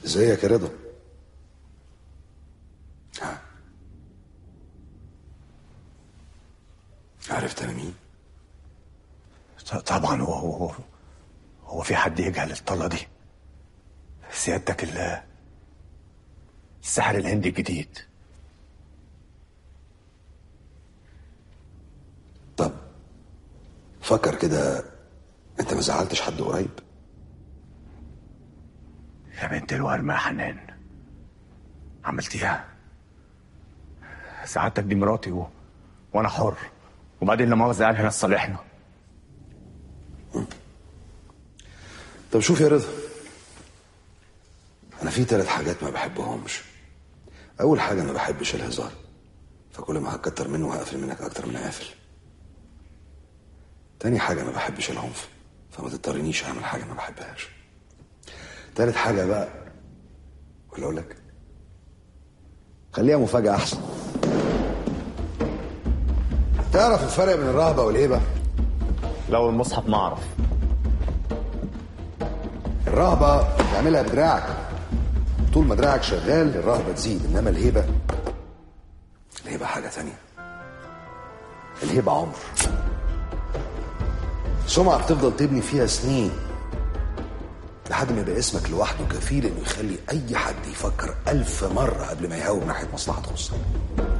ازيك يا رضا ها عرفت انا مين ط- طبعا هو هو هو في حد يجهل الطلة دي سيادتك ال السحر الهندي الجديد طب فكر كده انت ما زعلتش حد قريب يا بنت الورم يا حنان عملتيها سعادتك دي مراتي و... وانا حر وبعدين لا مؤاخذة قال هنا صالحنا طب شوف يا رضا انا في ثلاث حاجات ما بحبهمش اول حاجه ما بحبش الهزار فكل ما هتكتر منه هقفل منك اكتر من قافل تاني حاجه ما بحبش العنف فما تضطرنيش اعمل حاجه ما بحبهاش تالت حاجه بقى ولا اقول لك خليها مفاجاه احسن تعرف الفرق بين الرهبه والهيبه لو المصحف ما اعرف الرهبة تعملها بدراعك طول ما دراعك شغال الرهبة تزيد إنما الهيبة الهيبة حاجة تانية الهيبة عمر سمعة بتفضل تبني فيها سنين لحد ما يبقى اسمك لوحده كفيل انه يخلي اي حد يفكر الف مرة قبل ما يهاوب ناحية مصلحة تخصه